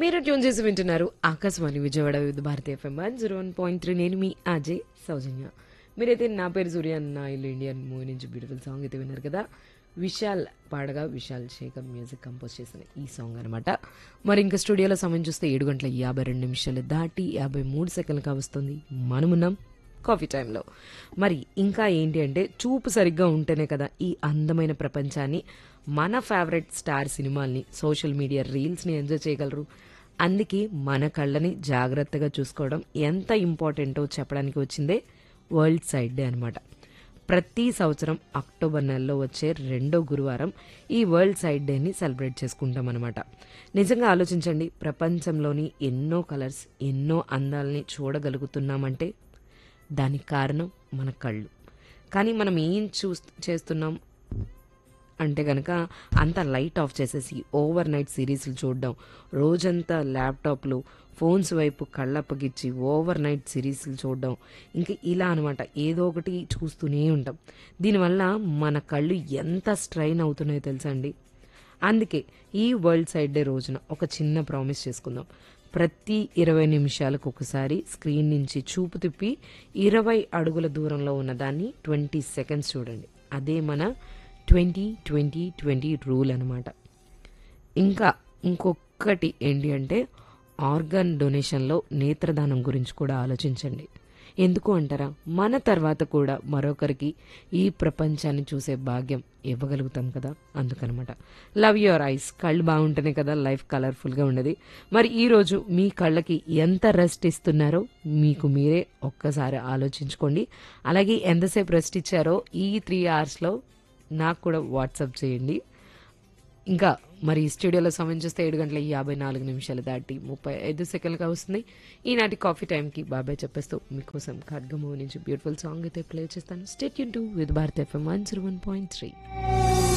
మీరు ట్యూన్ చేసి వింటున్నారు Akashvani Vijayawada Vividh Bharati FM one zero one point three నేను మీ అజయ్ సౌజన్య మీరైతే నా పేరు సూర్య నా ఇల్లు ఇండియన్ మూవీ నుంచి బ్యూటిఫుల్ సాంగ్ అయితే విన్నారు కదా విశాల్ పాడగా విశాల్ శేఖర్ మ్యూజిక్ కంపోజ్ చేసిన ఈ సాంగ్ అనమాట మరి ఇంకా స్టూడియోలో సమయం చూస్తే ఏడు గంటల యాభై రెండు నిమిషాలు దాటి యాభై మూడు సెకండ్లుగా వస్తుంది మనమున్నాం కాఫీ టైంలో మరి ఇంకా ఏంటి అంటే చూపు సరిగ్గా ఉంటేనే కదా ఈ అందమైన ప్రపంచాన్ని మన ఫేవరెట్ స్టార్ సినిమాల్ని సోషల్ మీడియా రీల్స్ని ఎంజాయ్ చేయగలరు అందుకే మన కళ్ళని జాగ్రత్తగా చూసుకోవడం ఎంత ఇంపార్టెంటో చెప్పడానికి వచ్చిందే వరల్డ్ సైడ్ డే అనమాట ప్రతి సంవత్సరం అక్టోబర్ నెలలో వచ్చే రెండో గురువారం ఈ వరల్డ్ సైడ్ డేని సెలబ్రేట్ చేసుకుంటాం అనమాట నిజంగా ఆలోచించండి ప్రపంచంలోని ఎన్నో కలర్స్ ఎన్నో అందాలని చూడగలుగుతున్నామంటే దానికి కారణం మన కళ్ళు కానీ మనం ఏం చూ చేస్తున్నాం అంటే కనుక అంతా లైట్ ఆఫ్ చేసేసి ఓవర్ నైట్ సిరీస్లు చూడడం రోజంతా ల్యాప్టాప్లు ఫోన్స్ వైపు కళ్ళప్పగిచ్చి ఓవర్ నైట్ సిరీస్లు చూడడం ఇంకా ఇలా అనమాట ఏదో ఒకటి చూస్తూనే ఉంటాం దీనివల్ల మన కళ్ళు ఎంత స్ట్రైన్ అవుతున్నాయో తెలుసా అండి అందుకే ఈ వరల్డ్ సైడ్ డే రోజున ఒక చిన్న ప్రామిస్ చేసుకుందాం ప్రతి ఇరవై నిమిషాలకు ఒకసారి స్క్రీన్ నుంచి చూపు తిప్పి ఇరవై అడుగుల దూరంలో ఉన్న దాన్ని ట్వంటీ సెకండ్స్ చూడండి అదే మన ట్వంటీ ట్వంటీ ట్వంటీ రూల్ అనమాట ఇంకా ఇంకొకటి ఏంటి అంటే ఆర్గన్ డొనేషన్లో నేత్రదానం గురించి కూడా ఆలోచించండి ఎందుకు అంటారా మన తర్వాత కూడా మరొకరికి ఈ ప్రపంచాన్ని చూసే భాగ్యం ఇవ్వగలుగుతాం కదా అందుకనమాట లవ్ యువర్ ఐస్ కళ్ళు బాగుంటేనే కదా లైఫ్ కలర్ఫుల్గా ఉండేది మరి ఈరోజు మీ కళ్ళకి ఎంత రెస్ట్ ఇస్తున్నారో మీకు మీరే ఒక్కసారి ఆలోచించుకోండి అలాగే ఎంతసేపు రెస్ట్ ఇచ్చారో ఈ త్రీ అవర్స్లో నాకు కూడా వాట్సాప్ చేయండి ఇంకా మరి స్టూడియోలో సమయం చూస్తే ఏడు గంటల యాభై నాలుగు నిమిషాలు దాటి ముప్పై ఐదు సెకండ్లుగా వస్తుంది ఈనాటి కాఫీ టైంకి బాబాయ్ చెప్పేస్తూ మీకోసం ఖడ్గమో నుంచి బ్యూటిఫుల్ సాంగ్ అయితే ప్లే చేస్తాను స్టేట్ యూన్ to with Bharat FM one zero one point three